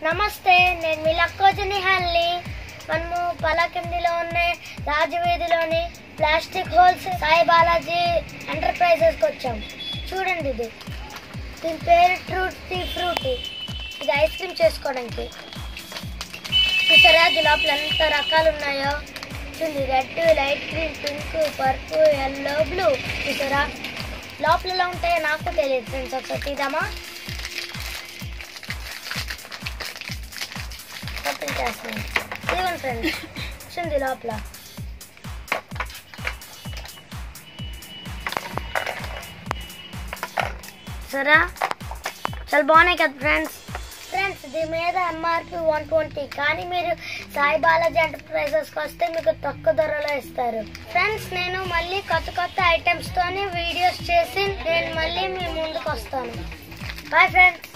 నమస్తే నేను మీ లక్కోజని హల్లి మనము పలాకిందిలో ఉన్న రాజవీధిలోని ప్లాస్టిక్ హోల్స్ సాయి బాలాజీ ఎంటర్ప్రైజెస్కి వచ్చాం చూడండి ఇది దీని పేరు ట్రూటీ ఫ్రూటీ ఇది ఐస్ క్రీమ్ చేసుకోవడానికి చూసారా ఇది లోపల ఎంత రకాలు ఉన్నాయో చూడండి red light green pink purple yellow blue చూసారా లోపల ఎలా ఉంటాయో నాకు తెలియదు ఫ్రెండ్స్ ఒకసారి తీద్దామా ఓపెన్ చేస్తున్నాను ఇదిగోండి ఫ్రెండ్స్ చూడండి లోపల సరా చాలా బాగున్నాయి కదా ఫ్రెండ్స్ ఫ్రెండ్స్ దీని మీద ఎంఆర్పి వన్ ట్వంటీ కానీ మీరు సాయి బాలాజీ ఎంటర్ప్రైజెస్కి వస్తే మీకు తక్కువ ధరలో ఇస్తారు ఫ్రెండ్స్ నేను మళ్ళీ కొత్త కొత్త ఐటమ్స్తోని వీడియోస్ చేసి నేను మళ్ళీ మీ ముందుకు వస్తాను బాయ్ ఫ్రెండ్స్